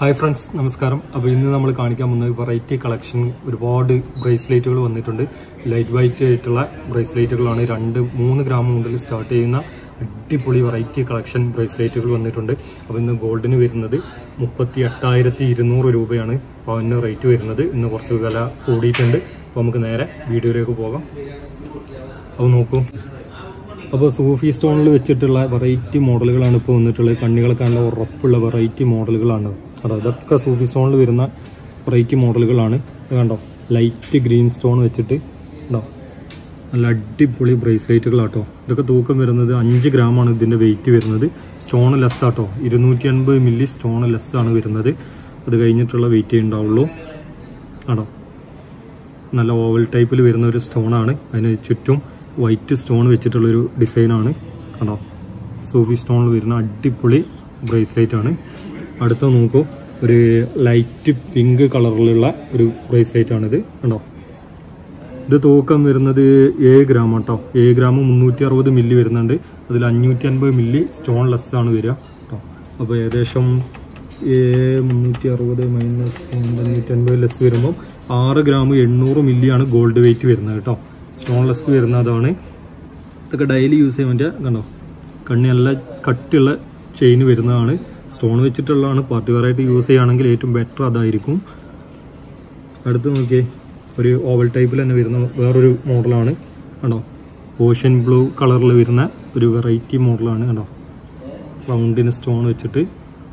hi friends നമസ്കാരം അപ്പോൾ ഇന്ന് നമ്മൾ കാണിക്കാൻ പോകുന്നത് വെറൈറ്റി കളക്ഷൻ ഒരുപാട് ബ്രേസ്ലെറ്റുകൾ വന്നിട്ടുണ്ട് ലൈറ്റ് വൈറ്റ് ആയിട്ടുള്ള ബ്രേസ്ലെറ്റുകളാണ് രണ്ട് മൂന്ന് ഗ്രാം മുതൽ സ്റ്റാർട്ട് ചെയ്യുന്ന അടിപൊളി വെറൈറ്റി കളക്ഷൻ ബ്രേസ്ലെറ്റുകൾ വന്നിട്ടുണ്ട് അപ്പോൾ ഇന്ന് ഗോൾഡിന് വരുന്നത് മുപ്പത്തി എട്ടായിരത്തി ഇരുന്നൂറ് രൂപയാണ് പവന് റേറ്റ് വരുന്നത് ഇന്ന് കുറച്ച് വില കൂടിയിട്ടുണ്ട് അപ്പോൾ നമുക്ക് നേരെ വീഡിയോയിലേക്ക് പോകാം അപ്പോൾ നോക്കൂ അപ്പോൾ സൂഫി സ്റ്റോണിൽ വെച്ചിട്ടുള്ള വെറൈറ്റി മോഡലുകളാണ് ഇപ്പോൾ വന്നിട്ടുള്ളത് കണ്ണികളൊക്കെ നല്ല ഉറപ്പുള്ള വെറൈറ്റി മോഡലുകളാണ് കേട്ടോ ഇതൊക്കെ സൂഫി സ്റ്റോണിൽ വരുന്ന വെറൈറ്റി മോഡലുകളാണ് ഇത് കണ്ടോ ലൈറ്റ് ഗ്രീൻ സ്റ്റോൺ വെച്ചിട്ട് കണ്ടോ നല്ല അടിപൊളി ബ്രേസ്ലെറ്റുകളാട്ടോ ഇതൊക്കെ തൂക്കം വരുന്നത് അഞ്ച് ഗ്രാമാണ് ഇതിൻ്റെ വെയിറ്റ് വരുന്നത് സ്റ്റോൺ ലെസ് ആട്ടോ ഇരുന്നൂറ്റി അൻപത് മില്ലി സ്റ്റോൺ ലെസ് ആണ് വരുന്നത് അത് കഴിഞ്ഞിട്ടുള്ള വെയിറ്റ് ഉണ്ടാവുള്ളൂ ആണോ നല്ല ഓവൽ ടൈപ്പിൽ വരുന്ന ഒരു സ്റ്റോണാണ് അതിന് ചുറ്റും വൈറ്റ് സ്റ്റോൺ വെച്ചിട്ടുള്ളൊരു ഡിസൈനാണ് കണ്ടോ സൂഫി സ്റ്റോണിൽ വരുന്ന അടിപൊളി ബ്രേസ്ലെറ്റ് ആണ് അടുത്ത നോക്കൂ ഒരു ലൈറ്റ് പിങ്ക് കളറിലുള്ള ഒരു ബ്രേസ്ലെറ്റ് ആണിത് കണ്ടോ ഇത് തൂക്കം വരുന്നത് ഏഴ് ഗ്രാം കേട്ടോ ഏഴ് ഗ്രാം മുന്നൂറ്റി അറുപത് മില്ലി വരുന്നുണ്ട് അതിൽ അഞ്ഞൂറ്റി അൻപത് മില്ലി സ്റ്റോൺ ലെസ് ആണ് വരിക കേട്ടോ അപ്പോൾ ഏകദേശം ഏഴ് മുന്നൂറ്റി അറുപത് മൈനസ് അഞ്ഞൂറ്റി അൻപത് ലെസ് വരുമ്പോൾ ആറ് ഗ്രാം എണ്ണൂറ് മില്ലിയാണ് ഗോൾഡ് വെയിറ്റ് വരുന്നത് കേട്ടോ സ്റ്റോൺ ലെസ് വരുന്നതാണ് ഇതൊക്കെ ഡെയിലി യൂസ് ചെയ്യാൻ പറ്റിയ കണ്ടോ കണ്ണി നല്ല കട്ടിയുള്ള ചെയിൻ വരുന്നതാണ് സ്റ്റോൺ വെച്ചിട്ടുള്ളതാണ് പാർട്ടി വെയറായിട്ട് യൂസ് ചെയ്യുകയാണെങ്കിൽ ഏറ്റവും ബെറ്റർ അതായിരിക്കും അടുത്ത് നോക്കിയേ ഒരു ഓവൽ ടൈപ്പിൽ തന്നെ വരുന്ന വേറൊരു മോഡലാണ് കണ്ടോ ഓഷ്യൻ ബ്ലൂ കളറിൽ വരുന്ന ഒരു വെറൈറ്റി മോഡലാണ് കണ്ടോ റൗണ്ടിന് സ്റ്റോൺ വെച്ചിട്ട്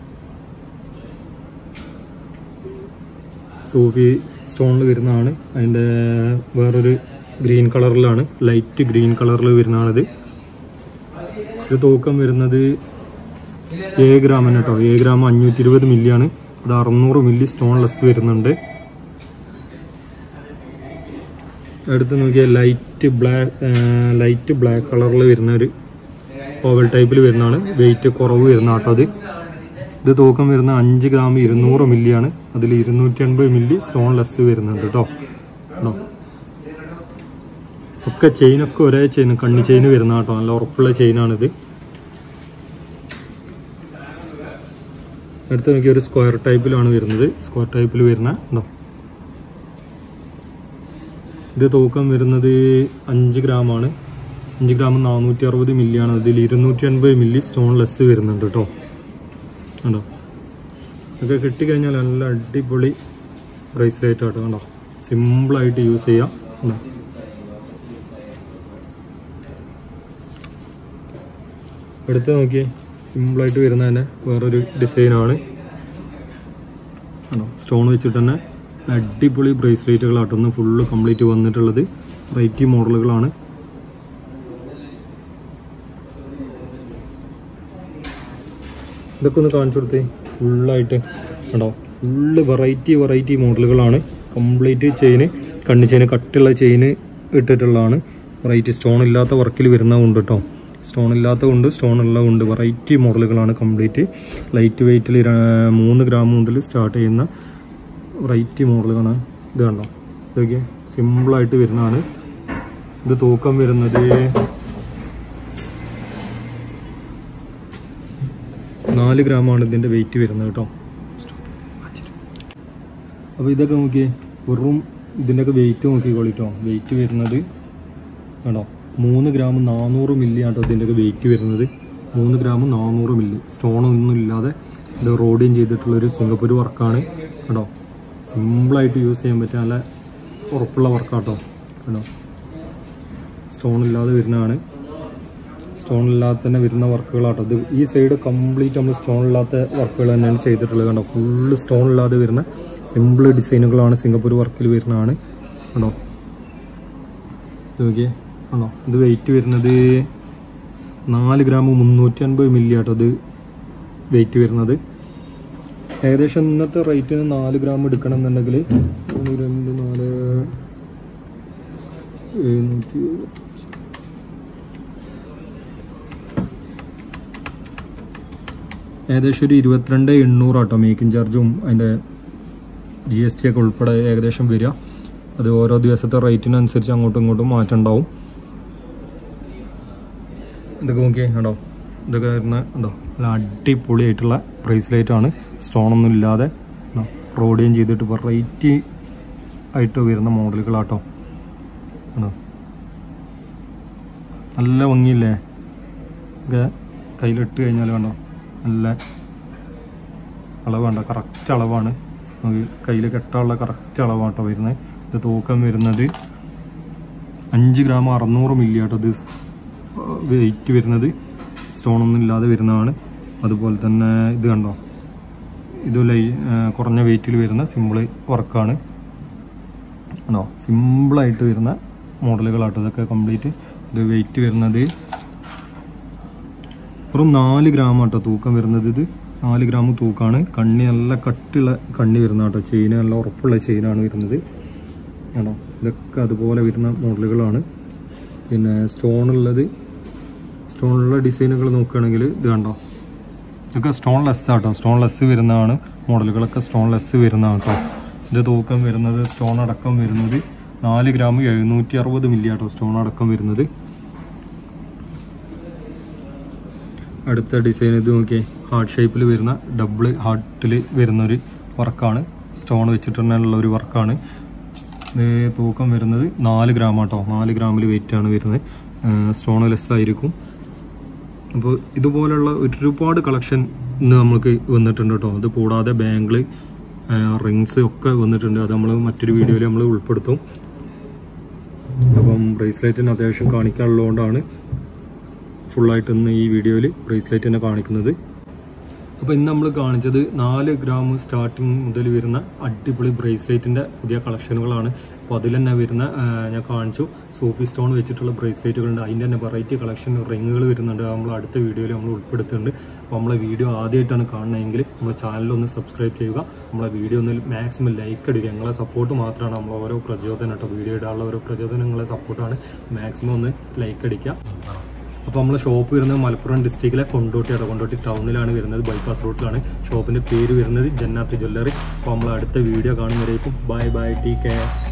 സൂഫി സ്റ്റോണിൽ വരുന്നതാണ് അതിൻ്റെ വേറൊരു ഗ്രീൻ കളറിലാണ് ലൈറ്റ് ഗ്രീൻ കളറിൽ വരുന്നതാണിത് ഇത് തൂക്കം വരുന്നത് ഏഴ് ഗ്രാമിന് കേട്ടോ ഏഴ് ഗ്രാം അഞ്ഞൂറ്റി ഇരുപത് മില്ലിയാണ് അത് അറുന്നൂറ് മില്ലി സ്റ്റോൺ ലെസ് വരുന്നുണ്ട് അടുത്ത് നോക്കിയാൽ ലൈറ്റ് ബ്ലാക്ക് ലൈറ്റ് ബ്ലാക്ക് കളറിൽ വരുന്ന ഒരു ഓവൽ ടൈപ്പിൽ വരുന്നതാണ് വെയിറ്റ് കുറവ് വരുന്ന കേട്ടോ അത് ഇത് തൂക്കം വരുന്ന അഞ്ച് ഗ്രാം ഇരുന്നൂറ് മില്ലിയാണ് അതിൽ ഇരുന്നൂറ്റി അൻപത് മില്ലി സ്റ്റോൺ ലെസ് വരുന്നുണ്ട് കേട്ടോ കേട്ടോ ഒക്കെ ചെയിനൊക്കെ ഒരേ ചെയിൻ കണ്ണി ചെയിൻ വരുന്ന കേട്ടോ നല്ല ഉറപ്പുള്ള ചെയിനാണിത് അടുത്ത് നോക്കിയ ഒരു സ്ക്വയർ ടൈപ്പിലാണ് വരുന്നത് സ്ക്വയർ ടൈപ്പിൽ വരുന്ന ഉണ്ടോ ഇത് തൂക്കം വരുന്നത് അഞ്ച് ഗ്രാമാണ് അഞ്ച് ഗ്രാം നാനൂറ്റി അറുപത് മില്ലിയാണ് അതിൽ ഇരുന്നൂറ്റി അൻപത് മില്ലി സ്റ്റോൺ ലെസ് വരുന്നുണ്ട് കേട്ടോ കണ്ടോ ഇതൊക്കെ കിട്ടിക്കഴിഞ്ഞാൽ നല്ല അടിപൊളി ബ്രേസ്ലെറ്റ് ആട്ടോ കണ്ടോ സിമ്പിളായിട്ട് യൂസ് ചെയ്യാം കണ്ടോ അടുത്ത് നോക്കിയേ സിമ്പിളായിട്ട് വരുന്ന തന്നെ വേറൊരു ഡിസൈനാണ് ആണോ സ്റ്റോൺ വെച്ചിട്ട് തന്നെ അടിപൊളി ബ്രേസ്ലെറ്റുകളാട്ടൊന്ന് ഫുള്ള് കംപ്ലീറ്റ് വന്നിട്ടുള്ളത് റൈറ്റി മോഡലുകളാണ് ഇതൊക്കെ ഒന്ന് കാണിച്ചു കൊടുത്തേ ഫുള്ളായിട്ട് കണ്ടോ ഫുള്ള് വെറൈറ്റി വെറൈറ്റി മോഡലുകളാണ് കംപ്ലീറ്റ് ചെയിന് കണ്ണി ചെയിന് കട്ടുള്ള ചെയിന് ഇട്ടിട്ടുള്ളതാണ് വെറൈറ്റി സ്റ്റോൺ ഇല്ലാത്ത വർക്കിൽ വരുന്നതുണ്ട് കേട്ടോ സ്റ്റോൺ ഇല്ലാത്ത കൊണ്ട് സ്റ്റോൺ ഉള്ള കൊണ്ട് വെറൈറ്റി മോഡലുകളാണ് കംപ്ലീറ്റ് ലൈറ്റ് വെയിറ്റിൽ മൂന്ന് ഗ്രാം മുതൽ സ്റ്റാർട്ട് ചെയ്യുന്ന വെറൈറ്റി മോഡലുകളാണ് ഇത് കണ്ടോ ഇതൊക്കെ സിമ്പിളായിട്ട് വരുന്നതാണ് ഇത് തൂക്കം വരുന്നത് നാല് ഗ്രാമാണ് ഇതിൻ്റെ വെയിറ്റ് വരുന്നത് കേട്ടോ അപ്പോൾ ഇതൊക്കെ നോക്കിയേ വെറും ഇതിൻ്റെയൊക്കെ വെയിറ്റ് നോക്കിക്കോളിട്ടോ വെയിറ്റ് വരുന്നത് ആണോ മൂന്ന് ഗ്രാം നാനൂറ് മില്ലി ആട്ടോ ഇതിൻ്റെയൊക്കെ വെയിറ്റ് വരുന്നത് മൂന്ന് ഗ്രാം നാനൂറ് മില്ലി സ്റ്റോണൊന്നും ഇല്ലാതെ ഇത് റോഡിയും ചെയ്തിട്ടുള്ളൊരു സിംഗപ്പൂർ വർക്കാണ് കേട്ടോ സിമ്പിളായിട്ട് യൂസ് ചെയ്യാൻ പറ്റിയ നല്ല ഉറപ്പുള്ള വർക്കാട്ടോ കേട്ടോ സ്റ്റോൺ ഇല്ലാതെ വരുന്നതാണ് സ്റ്റോൺ ഇല്ലാതെ തന്നെ വരുന്ന വർക്കുകളാട്ടോ ഇത് ഈ സൈഡ് കംപ്ലീറ്റ് നമ്മൾ സ്റ്റോൺ ഇല്ലാത്ത വർക്കുകൾ തന്നെയാണ് ചെയ്തിട്ടുള്ളത് കണ്ടോ ഫുള്ള് സ്റ്റോൺ ഇല്ലാതെ വരുന്ന സിമ്പിൾ ഡിസൈനുകളാണ് സിംഗപ്പൂർ വർക്കിൽ വരുന്നതാണ് കണ്ടോ ഇത് നോക്കിയേ ആണോ ഇത് വെയിറ്റ് വരുന്നത് നാല് ഗ്രാം മുന്നൂറ്റി അൻപത് മില്ലി ആട്ടോ ഇത് വെയിറ്റ് വരുന്നത് ഏകദേശം ഇന്നത്തെ റേറ്റിന് നാല് ഗ്രാം എടുക്കണം എന്നുണ്ടെങ്കിൽ ഒന്ന് രണ്ട് നാല് എഴുന്നൂറ്റി ഏകദേശം ഒരു ഇരുപത്തിരണ്ട് എണ്ണൂറാട്ടോ മേക്കിംഗ് ചാർജും അതിൻ്റെ ജി എസ് ടി ഒക്കെ ഉൾപ്പെടെ ഏകദേശം വരിക അത് ഓരോ ദിവസത്തെ റേറ്റിനനുസരിച്ച് അങ്ങോട്ടും ഇങ്ങോട്ടും മാറ്റം ഉണ്ടാവും ഇതൊക്കെ നോക്കിയേ കണ്ടോ ഇതൊക്കെ വരുന്ന ഉണ്ടോ നല്ല അടിപൊളിയായിട്ടുള്ള ബ്രേസ്ലെറ്റ് ആണ് സ്റ്റോണൊന്നും ഇല്ലാതെ റോഡിയം ചെയ്തിട്ട് വെറൈറ്റി ആയിട്ട് വരുന്ന മോഡലുകളാട്ടോ ആണോ നല്ല ഭംഗിയില്ലേ ഒക്കെ കയ്യിലിട്ട് കഴിഞ്ഞാൽ കണ്ടോ നല്ല അളവ് വേണ്ട കറക്റ്റ് അളവാണ് നമുക്ക് കയ്യിൽ കെട്ടാനുള്ള കറക്റ്റ് അളവാണ് കേട്ടോ വരുന്നത് ഇത് തൂക്കം വരുന്നത് അഞ്ച് ഗ്രാം അറുന്നൂറ് മില്ലി ആട്ടോ ഇത് വെയിറ്റ് വരുന്നത് സ്റ്റോണൊന്നും ഇല്ലാതെ വരുന്നതാണ് അതുപോലെ തന്നെ ഇത് കണ്ടോ ഇത് ലൈ ആ, കുറഞ്ഞ വെയിറ്റിൽ വരുന്ന സിമ്പിൾ വർക്കാണ് ആണോ സിമ്പിളായിട്ട് വരുന്ന മോഡലുകളാട്ടോ ഇതൊക്കെ കംപ്ലീറ്റ് ഇത് വെയിറ്റ് വരുന്നത് വെറും നാല് ഗ്രാം ആട്ടോ തൂക്കം വരുന്നത് ഇത് നാല് ഗ്രാം തൂക്കാണ് കണ്ണി നല്ല കട്ടിയുള്ള കണ്ണി വരുന്ന കേട്ടോ ചെയിന് നല്ല ഉറപ്പുള്ള ചെയിനാണ് വരുന്നത് ആണോ ഇതൊക്കെ അതുപോലെ വരുന്ന മോഡലുകളാണ് പിന്നെ സ്റ്റോണുള്ളത് സ്റ്റോണുള്ള ഡിസൈനുകൾ നോക്കുകയാണെങ്കിൽ ഇത് കണ്ടോ ഇതൊക്കെ സ്റ്റോൺ ലെസ് ആട്ടോ സ്റ്റോൺ ലെസ് വരുന്നതാണ് മോഡലുകളൊക്കെ സ്റ്റോൺ ലെസ് വരുന്നതാണ് കേട്ടോ ഇത് തൂക്കം വരുന്നത് സ്റ്റോൺ അടക്കം വരുന്നത് നാല് ഗ്രാം എഴുന്നൂറ്റി അറുപത് മില്ലി ആട്ടോ സ്റ്റോൺ അടക്കം വരുന്നത് അടുത്ത ഡിസൈൻ ഇത് നോക്കിയേ ഹാർട്ട് ഷേപ്പിൽ വരുന്ന ഡബിൾ ഹാർട്ടിൽ വരുന്ന ഒരു വർക്കാണ് സ്റ്റോൺ വെച്ചിട്ടുള്ള ഒരു വർക്കാണ് ഇത് തൂക്കം വരുന്നത് നാല് ഗ്രാം ആട്ടോ നാല് ഗ്രാമിൽ വെയിറ്റ് ആണ് വരുന്നത് സ്റ്റോൺ ലെസ് ആയിരിക്കും അപ്പോൾ ഇതുപോലുള്ള ഒരുപാട് കളക്ഷൻ ഇന്ന് നമുക്ക് വന്നിട്ടുണ്ട് കേട്ടോ അത് കൂടാതെ ബാങ്കിൾ റിങ്സ് ഒക്കെ വന്നിട്ടുണ്ട് അത് നമ്മൾ മറ്റൊരു വീഡിയോയിൽ നമ്മൾ ഉൾപ്പെടുത്തും അപ്പം ബ്രേസ്ലെറ്റിന് അത്യാവശ്യം കാണിക്കാനുള്ളതുകൊണ്ടാണ് ഫുള്ളായിട്ട് ഇന്ന് ഈ വീഡിയോയിൽ ബ്രേസ്ലെറ്റ് തന്നെ കാണിക്കുന്നത് അപ്പോൾ ഇന്ന് നമ്മൾ കാണിച്ചത് നാല് ഗ്രാം സ്റ്റാർട്ടിങ് മുതൽ വരുന്ന അടിപൊളി ബ്രേസ്ലെറ്റിൻ്റെ പുതിയ കളക്ഷനുകളാണ് അപ്പോൾ അതിൽ തന്നെ വരുന്ന ആ, ഞാൻ കാണിച്ചു സൂഫി സ്റ്റോൺ വെച്ചിട്ടുള്ള ബ്രേസ്ലെറ്റുകളുണ്ട് അതിൻ്റെ തന്നെ വെറൈറ്റി കളക്ഷൻ റിങ്ങുകൾ വരുന്നുണ്ട് അത് നമ്മൾ അടുത്ത വീഡിയോയിൽ നമ്മൾ ഉൾപ്പെടുത്തുന്നുണ്ട് അപ്പോൾ നമ്മളെ വീഡിയോ ആദ്യമായിട്ടാണ് കാണുന്നതെങ്കിൽ നമ്മുടെ ചാനൽ ഒന്ന് സബ്സ്ക്രൈബ് ചെയ്യുക നമ്മളെ വീഡിയോ ഒന്ന് മാക്സിമം ലൈക്ക് അടിക്കുക നിങ്ങളെ സപ്പോർട്ട് മാത്രമാണ് നമ്മൾ ഓരോ പ്രചോദനം കേട്ടോ വീഡിയോ ഇടാനുള്ള ഓരോ പ്രചോദനം നിങ്ങളെ സപ്പോർട്ടാണ് മാക്സിമം ഒന്ന് ലൈക്ക് അടിക്കുക അപ്പോൾ നമ്മൾ ഷോപ്പ് വരുന്നത് മലപ്പുറം ഡിസ്ട്രിക്റ്റിലെ കൊണ്ടോട്ടിയാണ് കൊണ്ടോട്ടി ടൗണിലാണ് വരുന്നത് ബൈപ്പാസ് റൂട്ടിലാണ് ഷോപ്പിൻ്റെ പേര് വരുന്നത് ജന്നാത്ത് ജ്വല്ലറി അപ്പോൾ നമ്മൾ അടുത്ത വീഡിയോ കാണുന്നവരേക്കും ബൈ ബൈ ടീ കെയർ